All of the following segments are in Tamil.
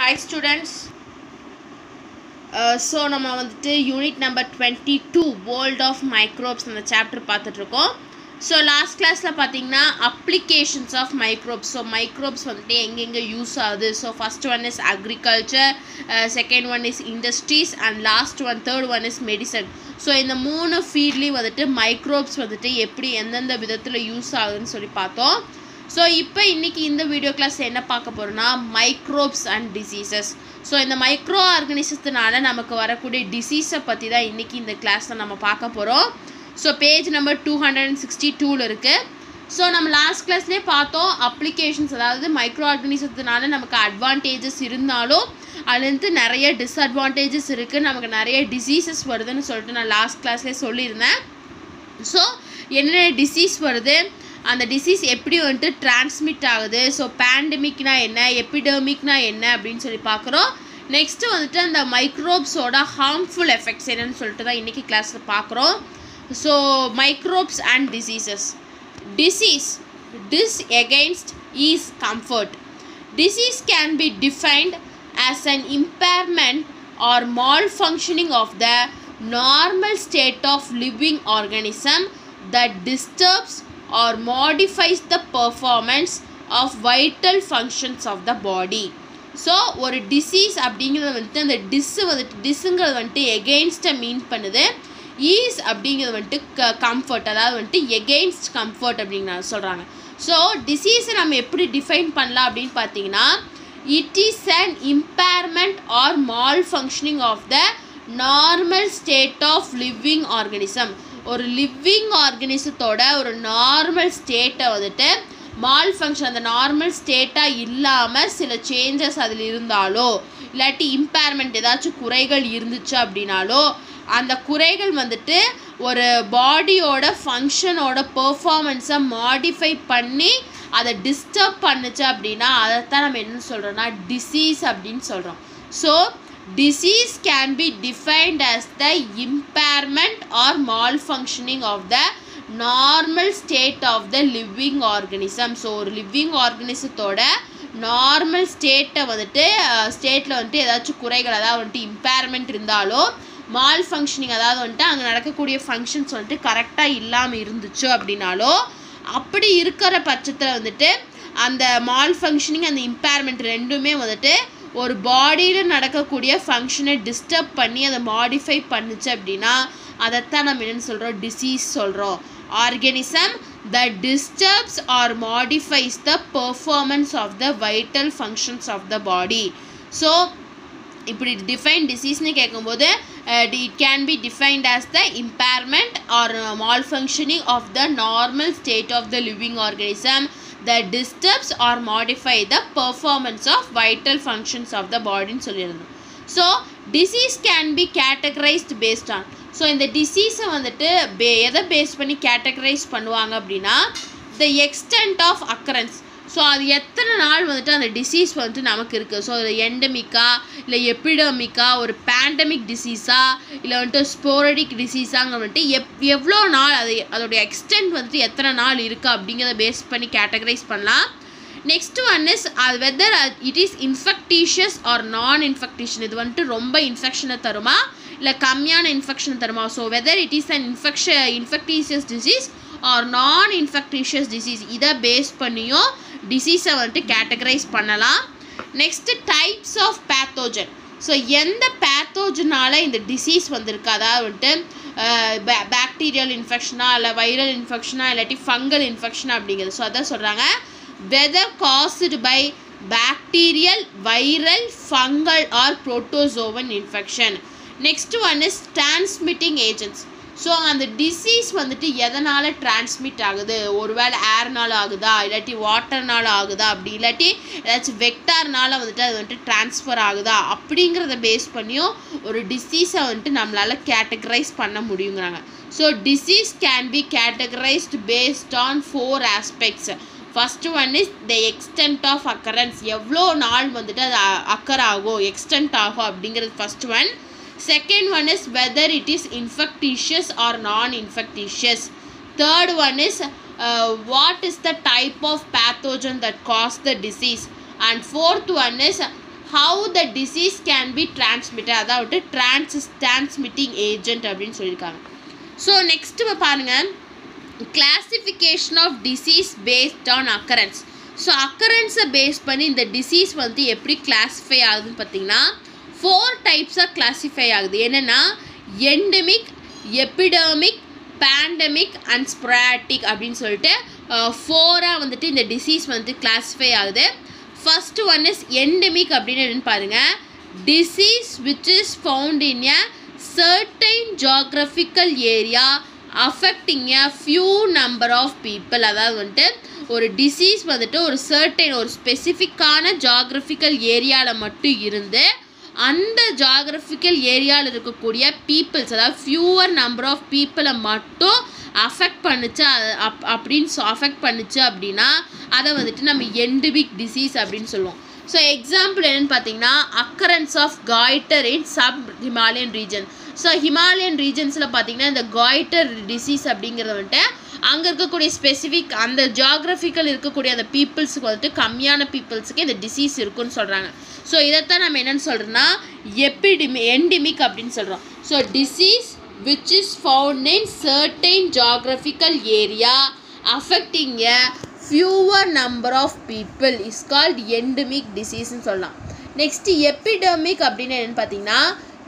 ஹாய் ஸ்டூடெண்ட்ஸ் ஸோ நம்ம வந்துட்டு unit number twenty two world of microbes அந்த சாப்டர் பார்த்துட்ருக்கோம் ஸோ லாஸ்ட் கிளாஸில் பார்த்தீங்கன்னா applications of microbes so microbes வந்துட்டு எங்கெங்கே யூஸ் ஆகுது so first one is agriculture second one is industries and last one third one is medicine so இந்த மூணு ஃபீல்ட்லேயும் வந்துட்டு மைக்ரோப்ஸ் வந்துட்டு எப்படி எந்தெந்த விதத்தில் யூஸ் ஆகுதுன்னு சொல்லி பார்த்தோம் ஸோ இப்போ இன்றைக்கி இந்த வீடியோ கிளாஸ் என்ன பார்க்க போகிறோம்னா மைக்ரோப்ஸ் அண்ட் டிசீசஸ் ஸோ இந்த மைக்ரோ ஆர்கனிசத்தினால நமக்கு வரக்கூடிய டிசீஸை பற்றி தான் இன்றைக்கி இந்த கிளாஸில் நம்ம பார்க்க போகிறோம் so page number two hundred and sixty டூவில் இருக்குது ஸோ நம்ம லாஸ்ட் கிளாஸ்லேயே பார்த்தோம் அப்ளிகேஷன்ஸ் அதாவது மைக்ரோ ஆர்கனிசத்தினால நமக்கு அட்வான்டேஜஸ் இருந்தாலும் அதுலேருந்து நிறைய டிஸ்அட்வான்டேஜஸ் இருக்குது நமக்கு நிறைய டிசீசஸ் வருதுன்னு சொல்லிட்டு நான் லாஸ்ட் கிளாஸ்லேயே சொல்லியிருந்தேன் ஸோ என்னென்ன டிசீஸ் வருது அந்த டிசீஸ் எப்படி வந்துட்டு டிரான்ஸ்மிட் ஆகுது ஸோ பேண்டமிக்னா என்ன எபிடமிக்னா என்ன அப்படின்னு சொல்லி பார்க்குறோம் நெக்ஸ்ட்டு வந்துட்டு அந்த மைக்ரோப்ஸோட ஹார்ம்ஃபுல் எஃபெக்ட்ஸ் என்னன்னு சொல்லிட்டு தான் இன்றைக்கி கிளாஸில் பார்க்குறோம் so microbes and diseases disease dis against ease comfort disease can be defined as an impairment or malfunctioning of the normal state of living organism that disturbs or modifies the performance of vital functions of the body so ஒரு டிசீஸ் அப்படிங்கிறது வந்துட்டு அந்த டிஸ்ஸு வந்துட்டு டிஸ்ஸுங்கிறது வந்துட்டு எகெயின்ஸ்ட்டை மீன் பண்ணுது ஈஸ் அப்படிங்கிறது வந்துட்டு க கம்ஃபர்ட் அதாவது வந்துட்டு எகெயின்ஸ்ட் கம்ஃபர்ட் அப்படின்னு சொல்கிறாங்க ஸோ டிசீஸை நம்ம எப்படி டிஃபைன் பண்ணலாம் அப்படின்னு பார்த்தீங்கன்னா it is an impairment or malfunctioning of the normal state of living organism ஒரு லிவிங் ஆர்கனிசத்தோட ஒரு நார்மல் ஸ்டேட்டை வந்துட்டு மால் ஃபங்க்ஷன் அந்த நார்மல் ஸ்டேட்டாக இல்லாமல் சில சேஞ்சஸ் அதில் இருந்தாலோ இல்லாட்டி இம்பேர்மெண்ட் ஏதாச்சும் குறைகள் இருந்துச்சு அப்படின்னாலோ அந்த குறைகள் வந்துட்டு ஒரு பாடியோட ஃபங்க்ஷனோட பெர்ஃபார்மன்ஸை மாடிஃபை பண்ணி அதை டிஸ்டர்ப் பண்ணுச்சு அப்படின்னா அதைத்தான் நம்ம என்ன சொல்கிறோம்னா டிசீஸ் அப்படின்னு சொல்கிறோம் so disease can be defined as the impairment or malfunctioning of the normal state of the living organism so ஒரு லிவிங் ஆர்கனிசத்தோட நார்மல் ஸ்டேட்டை வந்துட்டு ஸ்டேட்டில் வந்துட்டு ஏதாச்சும் குறைகள் அதாவது வந்துட்டு இம்பேர்மெண்ட் இருந்தாலோ மால் ஃபங்க்ஷனிங் அதாவது வந்துட்டு அங்கே நடக்கக்கூடிய ஃபங்க்ஷன்ஸ் வந்துட்டு கரெக்டாக இல்லாமல் இருந்துச்சு அப்படின்னாலோ அப்படி இருக்கிற பட்சத்தில் வந்துட்டு அந்த மால் ஃபங்க்ஷனிங் அந்த இம்பேர்மெண்ட் ரெண்டுமே வந்துட்டு ஒரு பாடியில் நடக்கக்கூடிய ஃபங்க்ஷனை டிஸ்டர்ப் பண்ணி அதை மாடிஃபை பண்ணுச்சு அப்படின்னா அதைத்தான் நம்ம என்னென்னு சொல்கிறோம் டிசீஸ் சொல்கிறோம் organism the disturbs or modifies the performance of the vital functions of the body so இப்படி டிஃபைன் டிசீஸ்னு கேட்கும்போது it can be defined as the impairment or malfunctioning of the normal state of the living organism the disturbs or modify the performance of vital functions of the பாடின்னு சொல்லியிருந்தோம் so disease can be categorized based on so இந்த டிசீஸை வந்துட்டு பே எதை பேஸ் பண்ணி கேட்டகரைஸ் பண்ணுவாங்க அப்படின்னா the extent of occurrence so அது எத்தனை நாள் வந்துட்டு அந்த டிசீஸ் வந்துட்டு நமக்கு இருக்குது ஸோ அது எண்டமிக்கா இல்லை எப்பிடமிக்கா ஒரு பேண்டமிக் டிசீஸா இல்லை வந்துட்டு ஸ்போரடிக் டிசீஸாங்க வந்துட்டு எப் எவ்வளோ நாள் அது அதோடைய எக்ஸ்டென்ட் வந்துட்டு எத்தனை நாள் இருக்குது அப்படிங்கிறத பேஸ் பண்ணி கேட்டகரைஸ் பண்ணலாம் நெக்ஸ்ட் ஒன் இஸ் அது whether it is infectious or non infection இது வந்துட்டு ரொம்ப இன்ஃபெக்ஷனை தருமா இல்லை கம்மியான இன்ஃபெக்ஷனை தருமா so whether it is an infection infectious disease or non infectious disease இதை பேஸ் பண்ணியும் டிசீஸை வந்துட்டு கேட்டகரைஸ் பண்ணலாம் next types of pathogen so எந்த பேத்தோஜனால இந்த டிசீஸ் வந்திருக்கு அதாவது வந்துட்டு பேக்டீரியல் இன்ஃபெக்ஷனா இல்லை வைரல் இன்ஃபெக்ஷனா இல்லாட்டி ஃபங்கல் இன்ஃபெக்ஷனா அப்படிங்கிறது ஸோ அதான் சொல்கிறாங்க whether caused by bacterial viral fungal or protozoan infection next one is transmitting agents so அந்த டிசீஸ் வந்துட்டு எதனால் டிரான்ஸ்மிட் ஆகுது ஒருவேளை ஏர்னால ஆகுதா இல்லாட்டி வாட்டர்னால ஆகுதா அப்படி இல்லாட்டி ஏதாச்சும் வெக்டார்னால வந்துட்டு அது வந்துட்டு ட்ரான்ஸ்ஃபர் ஆகுதா அப்படிங்கிறத பேஸ் பண்ணியும் ஒரு டிசீஸை வந்துட்டு நம்மளால் கேட்டகரைஸ் பண்ண முடியுங்கிறாங்க so disease can be categorized based on four aspects first one is the extent of occurrence எவ்வளோ நாள் வந்துட்டு அது அக்கர் ஆகும் எக்ஸ்டென்ட் ஆகும் அப்படிங்கிறது first one second one is whether it is infectious or non-infectious third one is uh, what is the type of pathogen that cause the disease and fourth one is how the disease can be transmitted அதாவது டிரான்ஸ் டிரான்ஸ்மிட்டிங் ஏஜென்ட் அப்படின்னு சொல்லியிருக்காங்க ஸோ நெக்ஸ்ட்டு பாருங்கள் classification of disease based on occurrence so அக்கரன்ஸை பேஸ் பண்ணி இந்த டிசீஸ் வந்து எப்படி கிளாஸிஃபை ஆகுதுன்னு பார்த்தீங்கன்னா ஃபோர் டைப்ஸாக கிளாஸிஃபை ஆகுது என்னென்னா endemic epidemic pandemic and sporadic அப்படின்னு சொல்லிட்டு ஃபோராக வந்துட்டு இந்த டிசீஸ் வந்து கிளாஸிஃபை ஆகுது ஃபர்ஸ்ட் ஒன் இஸ் எண்டமிக் அப்படின்னு என்னன்னு பாருங்கள் disease which is found in a certain geographical area affecting a few number of people அதாவது வந்துட்டு ஒரு டிசீஸ் வந்துட்டு ஒரு சர்டைன் ஒரு ஸ்பெசிஃபிக்கான ஜாகிரபிக்கல் ஏரியாவில் மட்டும் இருந்து அந்த ஜாகிரபிக்கல் ஏரியாவில் இருக்கக்கூடிய பீப்புள்ஸ் அதாவது ஃபியூவர் நம்பர் ஆஃப் பீப்புளை மட்டும் அஃபெக்ட் பண்ணுச்சு அப் அப்படின்னு அஃபெக்ட் பண்ணுச்சு அப்படின்னா அதை வந்துட்டு நம்ம எண்டமிக் டிசீஸ் அப்படின்னு சொல்லுவோம் ஸோ எக்ஸாம்பிள் என்னென்னு பார்த்தீங்கன்னா occurrence of goitre in sub Himalayan region so Himalayan ரீஜன்ஸில் பார்த்தீங்கன்னா இந்த காய்டர் டிசீஸ் அப்படிங்கிறத வந்துட்டு அங்கே இருக்கக்கூடிய ஸ்பெசிஃபிக் அந்த ஜியாகிரபிக்கல் இருக்கக்கூடிய அந்த பீப்புள்ஸுக்கு வந்துட்டு கம்மியான பீப்புள்ஸுக்கு இந்த டிசீஸ் இருக்குன்னு சொல்கிறாங்க ஸோ இதைத்தான் நம்ம என்னென்னு சொல்கிறோன்னா எப்பிடிமி எண்டிமிக் அப்படின்னு சொல்கிறோம் so disease which is found in certain geographical area affecting a fewer number of people is called endemic டிசீஸ்னு சொல்லலாம் நெக்ஸ்ட் எபிடமிக் அப்படின்னு என்னென்னு பார்த்தீங்கன்னா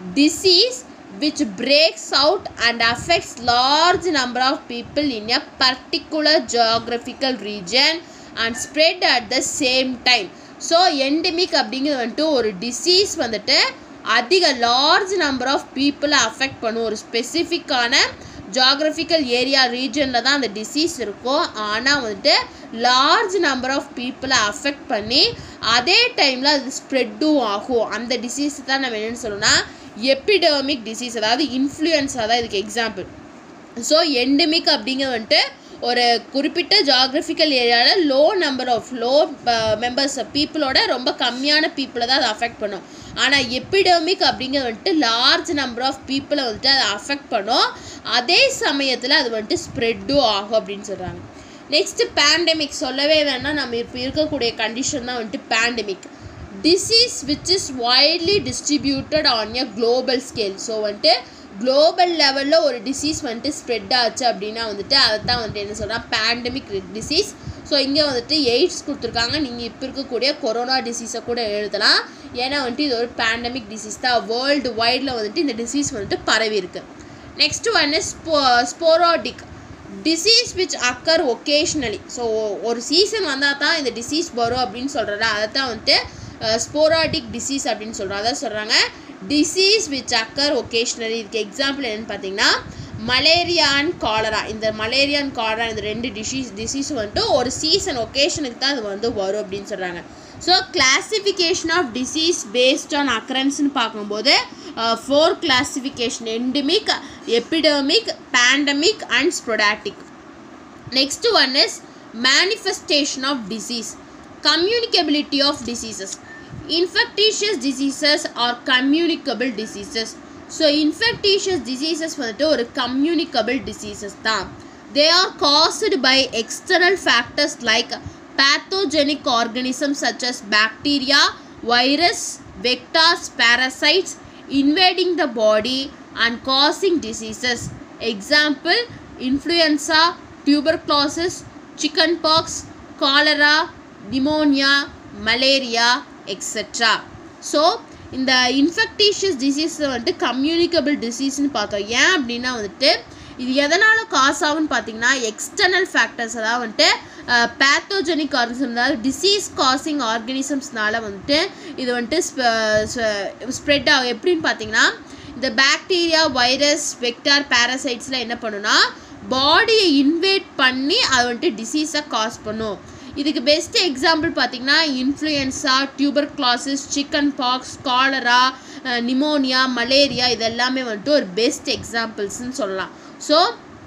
disease which breaks out and affects large number of people in a particular geographical region and spread at the same time so endemic அப்படிங்கிறது வந்துட்டு ஒரு டிசீஸ் வந்துட்டு அதிக லார்ஜ் நம்பர் ஆஃப் பீப்புளை அஃபெக்ட் பண்ணும் ஒரு ஸ்பெசிஃபிக்கான ஜாகிரபிக்கல் ஏரியா ரீஜனில் தான் அந்த டிசீஸ் இருக்கும் ஆனால் வந்துட்டு லார்ஜ் நம்பர் ஆஃப் பீப்புளை அஃபெக்ட் பண்ணி அதே டைமில் அது ஸ்ப்ரெட்டும் ஆகும் அந்த டிசீஸ் தான் நம்ம என்னென்னு சொல்லணும்னா எபிடமிக் டிசீஸ் அதாவது இன்ஃப்ளூயன்ஸாக தான் இதுக்கு எக்ஸாம்பிள் ஸோ எண்டமிக் அப்படிங்கிறது வந்துட்டு ஒரு குறிப்பிட்ட ஜாகிரபிக்கல் ஏரியாவில் low number of low members பீப்புளோட ரொம்ப கம்மியான பீப்புளை தான் அதை அஃபெக்ட் பண்ணும் ஆனால் எபிடமிக் அப்படிங்கிறது வந்துட்டு லார்ஜ் நம்பர் ஆஃப் பீப்புளை வந்துட்டு அதை அஃபெக்ட் பண்ணும் அதே சமயத்தில் அது வந்துட்டு ஸ்ப்ரெட்டும் ஆகும் அப்படின்னு சொல்கிறாங்க நெக்ஸ்ட்டு பேண்டமிக் சொல்லவே வேணாம் நம்ம இப்போ இருக்கக்கூடிய கண்டிஷன் தான் வந்துட்டு pandemic disease which is widely distributed on a global scale so வந்துட்டு குளோபல் லெவலில் ஒரு டிசீஸ் வந்துட்டு ஸ்ப்ரெட் ஆச்சு அப்படின்னா வந்துட்டு அதை தான் வந்துட்டு என்ன சொல்கிறா பேண்டமிக் டிசீஸ் ஸோ இங்கே வந்துட்டு எய்ட்ஸ் கொடுத்துருக்காங்க நீங்கள் இப்போ இருக்கக்கூடிய கொரோனா டிசீஸை கூட எழுதலாம் ஏன்னா வந்துட்டு இது ஒரு பேண்டமிக் டிசீஸ் தான் வேர்ல்டு வைடில் வந்துட்டு இந்த டிசீஸ் வந்துட்டு பரவி இருக்கு next one is spo sporadic disease which occur occasionally so ஒரு சீசன் வந்தால் தான் இந்த டிசீஸ் வரும் அப்படின்னு சொல்கிறல அதை தான் வந்துட்டு ஸ்போராடிக் டிசீஸ் அப்படின்னு சொல்கிறோம் அதான் சொல்கிறாங்க டிசீஸ் விச் அக்கர் ஒகேஷ்னலி இதுக்கு எக்ஸாம்பிள் என்னென்னு பார்த்தீங்கன்னா மலேரியா அண்ட் காலரா இந்த மலேரியா அண்ட் காலரா இந்த ரெண்டு டிசீஸ் டிசீஸ் வந்துட்டு ஒரு சீசன் ஒகேஷனுக்கு தான் அது வந்து வரும் அப்படின்னு சொல்கிறாங்க so classification of disease based on அக்கரன்ஸ்னு பார்க்கும்போது four classification endemic epidemic pandemic and sporadic next one is manifestation of disease communicability of diseases infectious diseases are communicable diseases so infectious diseases வந்துட்டு ஒரு கம்யூனிகபிள் டிசீசஸ் தான் they are caused by external factors like pathogenic organisms such as bacteria virus vectors parasites invading the body and causing diseases example influenza tuberculosis chickenpox cholera pneumonia malaria etcetera so இந்த இன்ஃபெக்டிஷியஸ் டிசீஸை வந்துட்டு கம்யூனிகபிள் டிசீஸ்னு பார்த்தோம் ஏன் அப்படின்னா வந்துட்டு இது எதனால் காஸ் ஆகும்னு பார்த்தீங்கன்னா எக்ஸ்டர்னல் ஃபேக்டர்ஸ் அதாவது வந்துட்டு பேத்தோஜெனிக் ஆர்கனிசம் அதாவது டிசீஸ் காசிங் ஆர்கனிசம்ஸ்னால வந்துட்டு இது வந்துட்டு ஸ்ப்ரெட் ஆகும் எப்படின்னு பார்த்தீங்கன்னா இந்த பாக்டீரியா வைரஸ் வெக்டார் பேரசைட்ஸ்லாம் என்ன பண்ணுன்னா பாடியை இன்வேட் பண்ணி அது வந்துட்டு டிசீஸை காஸ் பண்ணும் இதுக்கு பெஸ்ட் எக்ஸாம்பிள் பார்த்தீங்கன்னா influenza tuberculosis chickenpox cholera pneumonia malaria இதெல்லாமே வந்துட்டு ஒரு பெஸ்ட் எக்ஸாம்பிள்ஸ்னு சொல்லலாம் so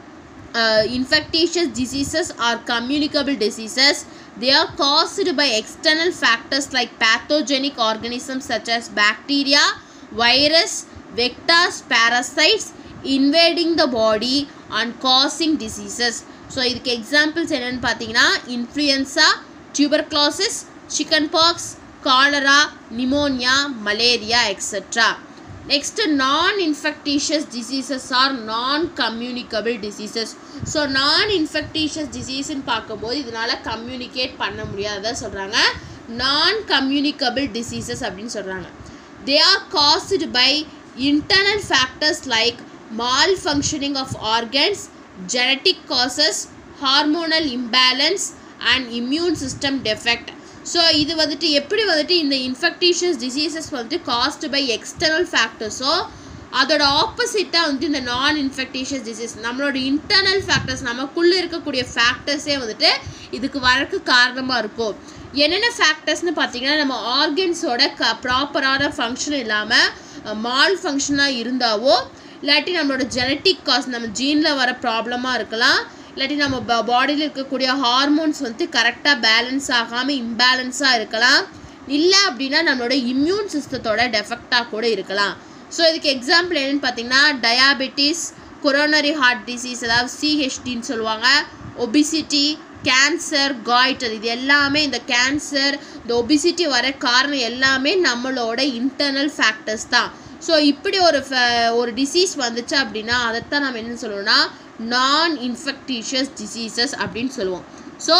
infectious diseases are communicable diseases they are caused by external factors like pathogenic organisms such as bacteria virus vectors parasites invading the body and causing diseases so இதுக்கு எக்ஸாம்பிள்ஸ் என்னென்னு பார்த்தீங்கன்னா influenza tuberculosis chickenpox cholera pneumonia malaria etcetera next non infectious diseases or non communicable diseases so non infectious டிசீஸ்ன்னு பார்க்கும்போது இதனால் கம்யூனிகேட் பண்ண முடியாததை சொல்கிறாங்க நான் கம்யூனிகபிள் டிசீசஸ் அப்படின்னு சொல்கிறாங்க they are caused by internal factors like malfunctioning of organs genetic causes hormonal imbalance and immune system defect so இது வந்துட்டு எப்படி வந்துட்டு இந்த இன்ஃபெக்டிஷியஸ் டிசீசஸ் வந்துட்டு காஸ்ட் பை எக்ஸ்டர்னல் ஃபேக்டர்ஸோ அதோட ஆப்போசிட்டாக வந்துட்டு இந்த நான் இன்ஃபெக்டிஷியஸ் டிசீஸ் நம்மளோட இன்டர்னல் ஃபேக்டர்ஸ் நமக்குள்ளே இருக்கக்கூடிய ஃபேக்டர்ஸே வந்துட்டு இதுக்கு வரக்கு காரணமாக இருக்கும் என்னென்ன ஃபேக்டர்ஸ்னு பார்த்தீங்கன்னா நம்ம ஆர்கன்ஸோட க ப்ராப்பரான ஃபங்க்ஷன் இல்லாமல் மால் ஃபங்க்ஷனாக இருந்தாவோ இல்லாட்டி நம்மளோட ஜெனட்டிக் காஸ் நம்ம ஜீனில் வர ப்ராப்ளமாக இருக்கலாம் இல்லாட்டி நம்ம ப பாடியில் இருக்கக்கூடிய ஹார்மோன்ஸ் வந்து கரெக்டாக பேலன்ஸ் ஆகாமல் இம்பேலன்ஸாக இருக்கலாம் இல்லை அப்படின்னா நம்மளோட இம்யூன் சிஸ்டத்தோட டெஃபெக்டாக கூட இருக்கலாம் ஸோ இதுக்கு எக்ஸாம்பிள் என்னென்னு பார்த்தீங்கன்னா டயாபெட்டிஸ் கொரோனரி ஹார்ட் டிசீஸ் அதாவது சிஹெச்டின்னு சொல்லுவாங்க ஒபிசிட்டி கேன்சர் காய்டர் இது எல்லாமே இந்த கேன்சர் இந்த ஒபிசிட்டி வர காரணம் எல்லாமே நம்மளோட இன்டர்னல் ஃபேக்டர்ஸ் தான் ஸோ இப்படி ஒரு ஒரு டிசீஸ் வந்துச்சு அப்படின்னா அதைத்தான் நம்ம என்ன சொல்லுவோம்னா நான் இன்ஃபெக்டிஷியஸ் டிசீசஸ் அப்படின்னு சொல்லுவோம் so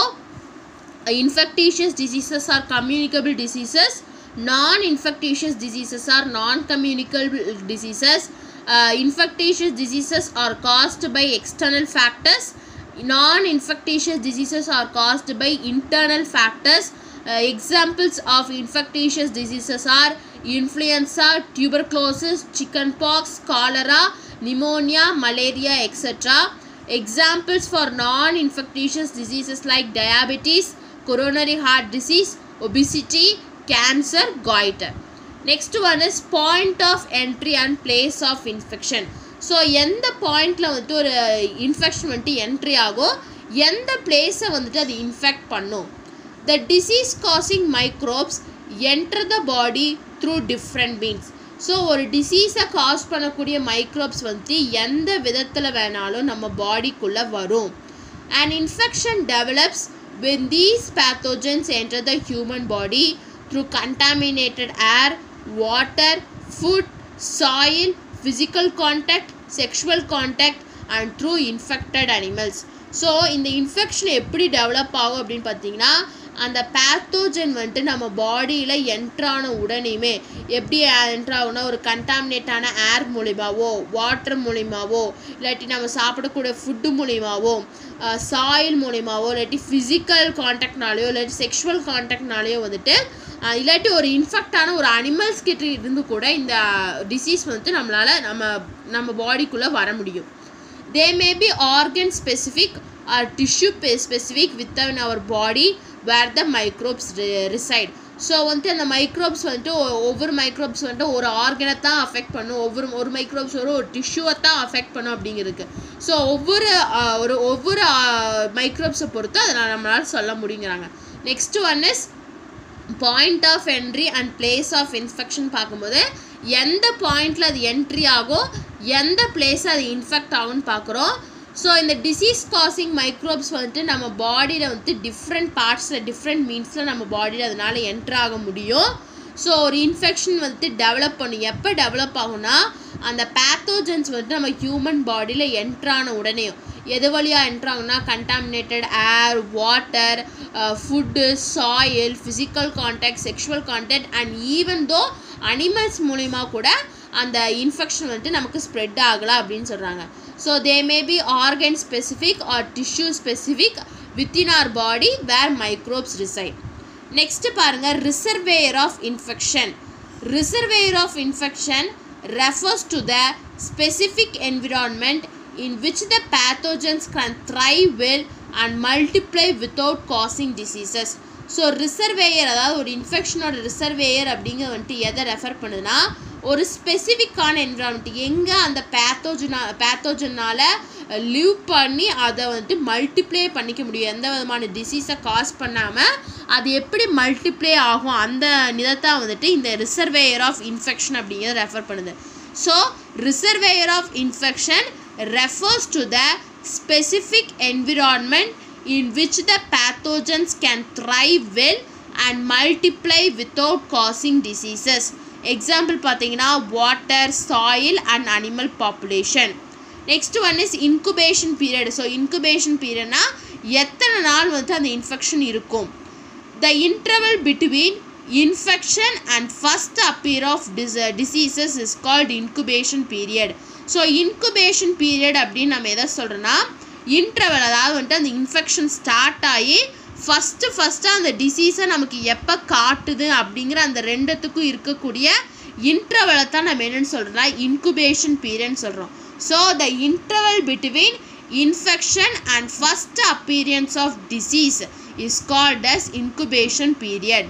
infectious diseases or communicable diseases non infectious diseases or non communicable diseases infectious diseases are caused by external factors non infectious diseases are caused by internal factors examples of infectious diseases are influenza tuberculosis chickenpox cholera pneumonia, malaria, etc. Examples for non-infectious diseases like diabetes, coronary heart disease, obesity, cancer, goiter. Next one is point of entry and place of infection. So எந்த பாயிண்டில் வந்துட்டு ஒரு இன்ஃபெக்ஷன் வந்துட்டு என்ட்ரி ஆகும் எந்த பிளேஸை வந்துட்டு அது இன்ஃபெக்ட் பண்ணும் the disease causing microbes enter the body through different means so ஒரு டிசீஸை காஸ் பண்ணக்கூடிய மைக்ரோப்ஸ் வந்துட்டு எந்த விதத்தில் வேணாலும் நம்ம பாடிக்குள்ளே வரும் and infection develops when these pathogens enter the human body through contaminated air, water, food, soil, physical contact, sexual contact and through infected animals. So இந்த இன்ஃபெக்ஷன் எப்படி டெவலப் ஆகும் அப்படின்னு பார்த்தீங்கன்னா அந்த பேத்தோஜன் வந்துட்டு நம்ம பாடியில் என்ட்ரான உடனேயுமே எப்படி என்ட்ரு ஆகும்னா ஒரு கண்டாமினேட்டான ஏர் மூலியமாவோ வாட்டர் மூலியமாவோ இல்லாட்டி நம்ம சாப்பிடக்கூடிய ஃபுட்டு மூலியமாவோ சாயில் மூலியமாவோ இல்லாட்டி ஃபிசிக்கல் காண்டாக்ட்னாலேயோ இல்லாட்டி செக்ஷுவல் காண்டாக்ட்னாலேயோ வந்துட்டு அஹ், இல்லாட்டி ஒரு இன்ஃபெக்டான ஒரு அனிமல்ஸ் கிட்ட இருந்து கூட இந்த டிசீஸ் வந்துட்டு நம்மளால் நம்ம நம்ம பாடிக்குள்ளே வர முடியும் they may be organ specific or tissue pe- specific within our body where the microbes re- reside so வந்துட்டு அந்த மைக்ரோப்ஸ் வந்துட்டு ஒ- ஒவ்வொரு மைக்ரோப்ஸ் வந்துட்டு ஒரு ஆர்கனை தான் அஃபெக்ட் பண்ணும் ஒவ்வொரு ஒரு மைக்ரோப்ஸ் ஒரு ஒரு டிஷ்யூவை தான் அஃபெக்ட் பண்ணும் அப்படிங்கிறது ஸோ ஒவ்வொரு ஆஹ், ஒரு ஒவ்வொரு மைக்ரோப்ஸை பொறுத்து அதை நான் நம்மளால் சொல்ல முடியுங்கிறாங்க next one is point of entry and place of infection பார்க்கும்போது எந்த பாயிண்டில் அது என்ட்ரி ஆகும் எந்த பிளேஸ் அது இன்ஃபெக்ட் ஆகும்னு பார்க்குறோம் ஸோ இந்த டிசீஸ் காசிங் மைக்ரோப்ஸ் வந்துட்டு நம்ம பாடியில் வந்துட்டு டிஃப்ரெண்ட் பார்ட்ஸில் டிஃப்ரெண்ட் மீன்ஸில் நம்ம பாடியில் அதனால என்ட்ரு ஆக முடியும் ஸோ ஒரு இன்ஃபெக்ஷன் வந்துட்டு டெவலப் பண்ணும் எப்போ டெவலப் ஆகும்னா அந்த பேத்தோஜன்ஸ் வந்துட்டு நம்ம ஹியூமன் பாடியில் என்ட்ரான உடனேயும் எது வழியாக என்ட்ராகும்னா contaminated air water food soil physical contact sexual contact and even through animals மூலிமா கூட அந்த இன்ஃபெக்ஷன் வந்துட்டு நமக்கு ஸ்ப்ரெட் ஆகலாம் அப்படின்னு சொல்கிறாங்க so they may be organ specific or tissue specific within our body where microbes reside next பாருங்க reservoir of infection reservoir of infection refers to the specific environment in which the pathogens can thrive well and multiply without causing diseases so reservoir அதாவது ஒரு இன்ஃபெக்ஷனோட ரிசர்வேயர் அப்படிங்கிறது வந்துட்டு எதை ரெஃபர் பண்ணுதுன்னா ஒரு ஸ்பெசிஃபிக்கான என்விரான்மெண்ட் எங்கே அந்த பேத்தோஜனா பேத்தோஜனால் லிவ் பண்ணி அதை வந்துட்டு மல்டிப்ளை பண்ணிக்க முடியும் எந்த விதமான டிசீஸை காஸ் பண்ணாமல் அது எப்படி மல்டிப்ளை ஆகும் அந்த நிதத்தான் வந்துட்டு இந்த ரிசர்வேயர் ஆஃப் இன்ஃபெக்ஷன் அப்படிங்கிறத ரெஃபர் பண்ணுது so reservoir of infection refers to the specific environment in which the pathogens can thrive well and multiply without causing diseases example பார்த்தீங்கன்னா water soil and animal population next one is incubation period so incubation பீரியட்னா எத்தனை நாள் வந்து அந்த இன்ஃபெக்ஷன் இருக்கும் the interval between infection and first appear of dis diseases is called incubation period so incubation period அப்படின்னு நம்ம எதை சொல்கிறோன்னா இன்டர்வல் அதாவது வந்துட்டு அந்த இன்ஃபெக்ஷன் ஸ்டார்ட் ஆகி ஃபஸ்ட்டு ஃபஸ்ட்டு அந்த டிசீஸை நமக்கு எப்போ காட்டுது அப்படிங்கிற அந்த ரெண்டுத்துக்கும் இருக்கக்கூடிய இன்டர்வலை தான் நம்ம என்னென்னு சொல்கிறோம்னா இன்குபேஷன் பீரியட்னு சொல்கிறோம் so the interval between infection and first appearance of disease is called as incubation period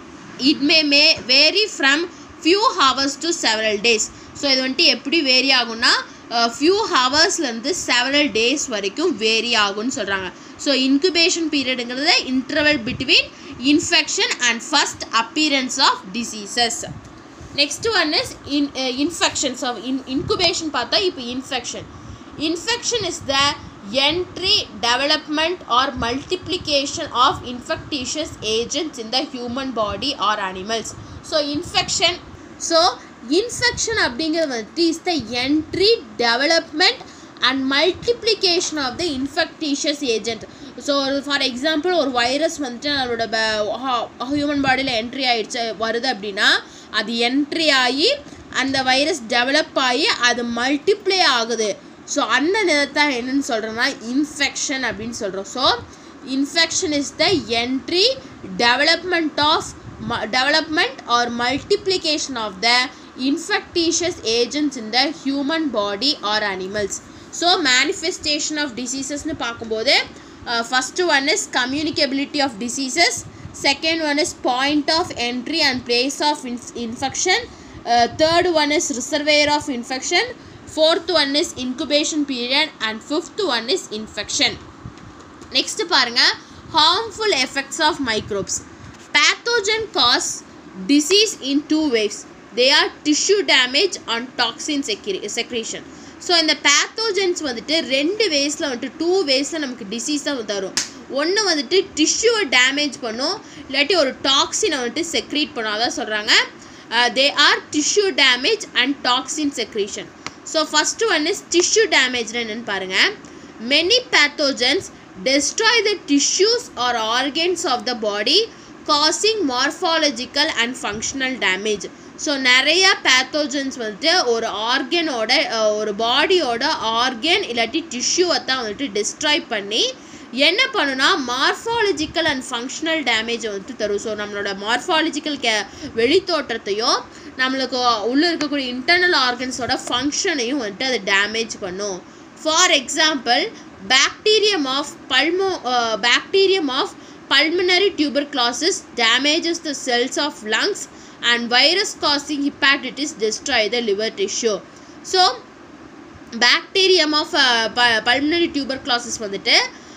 it may may vary from few hours to several days so இது வந்துட்டு எப்படி வேரி ஆகும்னா ஃபியூ ஹவர்ஸ்லேருந்து செவரல் டேஸ் வரைக்கும் வேரி ஆகும்னு சொல்கிறாங்க ஸோ இன்குபேஷன் பீரியடுங்கிறது interval between infection and first appearance of diseases next one is in infections of in incubation பார்த்தா இப்போ infection infection is the entry development or multiplication of infectious agents in the human body or animals so infection so infection அப்படிங்கிறது வந்துட்டு is the entry development and multiplication of the infectious agent so for example ஒரு வைரஸ் வந்துட்டு நம்மளோட ஹியூமன் பாடியில் என்ட்ரி ஆயிடுச்சு வருது அப்படின்னா அது என்ட்ரி ஆகி அந்த வைரஸ் டெவலப் ஆகி அது மல்டிப்ளை ஆகுது ஸோ அந்த நேரத்தை என்னன்னு சொல்கிறோன்னா இன்ஃபெக்ஷன் அப்படின்னு சொல்கிறோம் so infection is the entry development of development or multiplication of the infectious agents in the human body or animals so manifestation of டிசீசஸ்னு பார்க்கும்போது first one is communicability of diseases second one is point of entry and place of infection third one is reservoir of infection fourth one is incubation period and fifth one is infection next பாருங்க harmful effects of microbes pathogen cause disease in two ways they are tissue damage and toxin secre- secretion so இந்த பேத்தோஜென்ஸ் வந்துட்டு ரெண்டு வேஸில் வந்துட்டு டூ வேஸில் நமக்கு டிசீஸாக தரும் ஒன்று வந்துட்டு டிஷ்யூவை டேமேஜ் பண்ணும் இல்லாட்டி ஒரு டாக்ஸினை வந்துட்டு செக்ரீட் பண்ணும் அதான் சொல்கிறாங்க they are tissue damage and toxin secretion so first one is tissue டேமேஜ்னு என்னென்னு பாருங்கள் many pathogens destroy the tissues or organs of the body causing morphological and functional damage so நிறையா பேத்தோஜன்ஸ் வந்துட்டு ஒரு ஆர்கனோட ஒரு பாடியோட ஆர்கன் இல்லாட்டி டிஷ்யூவை தான் வந்துட்டு டிஸ்ட்ராய் பண்ணி என்ன பண்ணுனா மார்ஃபாலஜிக்கல் அண்ட் ஃபங்க்ஷனல் டேமேஜை வந்துட்டு தரும் ஸோ நம்மளோட மார்ஃபாலஜிக்கல் கே வெளித்தோற்றத்தையும் நம்மளுக்கு உள்ளே இருக்கக்கூடிய இன்டர்னல் ஆர்கன்ஸோட ஃபங்க்ஷனையும் வந்துட்டு அது டேமேஜ் பண்ணும் for example bacterium of pulmo bacterium of pulmonary tuberculosis damages the cells of lungs and virus causing hepatitis destroy the liver tissue so bacterium of pulmonary tuberculosis வந்துட்டு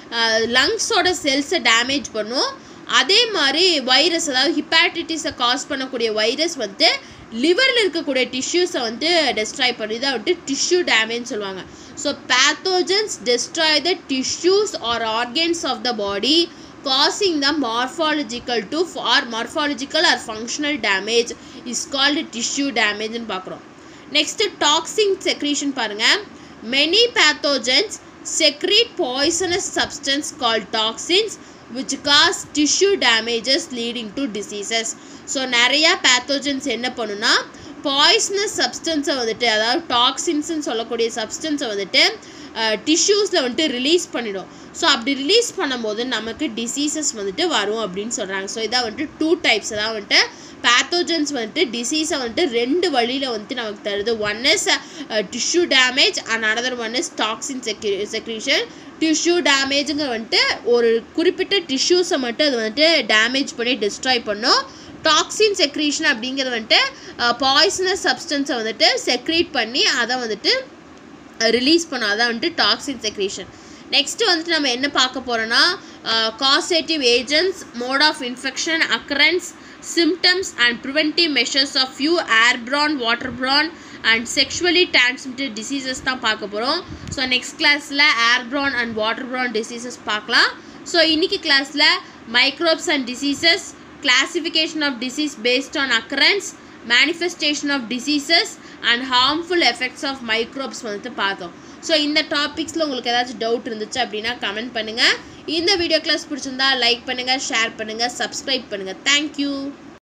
லங்ஸோட செல்ஸை டேமேஜ் பண்ணும் அதே மாதிரி வைரஸ் அதாவது ஹிப்பாட்டிட்டிஸை காஸ் பண்ணக்கூடிய வைரஸ் வந்து லிவரில் இருக்கக்கூடிய டிஷ்யூஸை வந்து டெஸ்ட்ராய் பண்ணி தான் வந்துட்டு டிஷ்யூ டேமேஜ் சொல்லுவாங்க so pathogens destroy the tissues or organs of the body causing the morphological to or morphological or functional damage is called tissue damage ன்னு பார்க்குறோம் நெக்ஸ்ட் டாக்ஸின் செக்ரீஷன் பாருங்க many pathogens secrete poisonous substance called toxins which cause tissue damages leading to diseases so நிறையா பேத்தோஜன்ஸ் என்ன பண்ணுன்னா பாய்ஸ்னஸ் சப்ஸ்டன்ஸை வந்துட்டு அதாவது டாக்ஸின்ஸ்னு சொல்லக்கூடிய சப்ஸ்டன்ஸை வந்துட்டு டிஷ்யூஸில் வந்துட்டு ரிலீஸ் பண்ணிடும் ஸோ அப்படி ரிலீஸ் பண்ணும்போது நமக்கு டிசீசஸ் வந்துட்டு வரும் அப்படின்னு சொல்கிறாங்க ஸோ இதான் வந்துட்டு டூ டைப்ஸ் அதாவது வந்துட்டு பேத்தோஜன்ஸ் வந்துட்டு டிசீஸை வந்துட்டு ரெண்டு வழியில் வந்துட்டு நமக்கு தருது one is tissue damage and another one is toxin secre secretion tissue டேமேஜுங்க வந்துட்டு ஒரு குறிப்பிட்ட டிஷ்யூஸை மட்டும் அது வந்துட்டு டேமேஜ் பண்ணி டிஸ்ட்ராய் பண்ணும் டாக்ஸின் செக்ரீஷன் அப்படிங்கிறது வந்துட்டு பாய்சனஸ் சப்ஸ்டன்ஸை வந்துட்டு செக்ரீட் பண்ணி அதை வந்துட்டு ரிலீஸ் பண்ணும் அதான் வந்துட்டு டாக்ஸின் செக்ரீஷன் நெக்ஸ்ட்டு வந்துட்டு நம்ம என்ன பார்க்க போகிறோன்னா causative agents mode of infection occurrence symptoms and preventive measures of few airborne waterborne and sexually transmitted diseases தான் பார்க்க போகிறோம் ஸோ நெக்ஸ்ட் கிளாஸில் airborne and waterborne diseases பார்க்கலாம் ஸோ இன்னைக்கு கிளாஸில் microbes and diseases classification of disease based on occurrence manifestation of diseases and harmful effects of microbes வந்துட்டு பார்த்தோம் ஸோ இந்த டாபிக்ஸில் உங்களுக்கு ஏதாச்சும் டவுட் இருந்துச்சு அப்படின்னா கமெண்ட் பண்ணுங்கள் இந்த வீடியோ கிளாஸ் பிடிச்சிருந்தா லைக் பண்ணுங்கள் ஷேர் பண்ணுங்கள் சப்ஸ்கிரைப் பண்ணுங்கள் தேங்க்யூ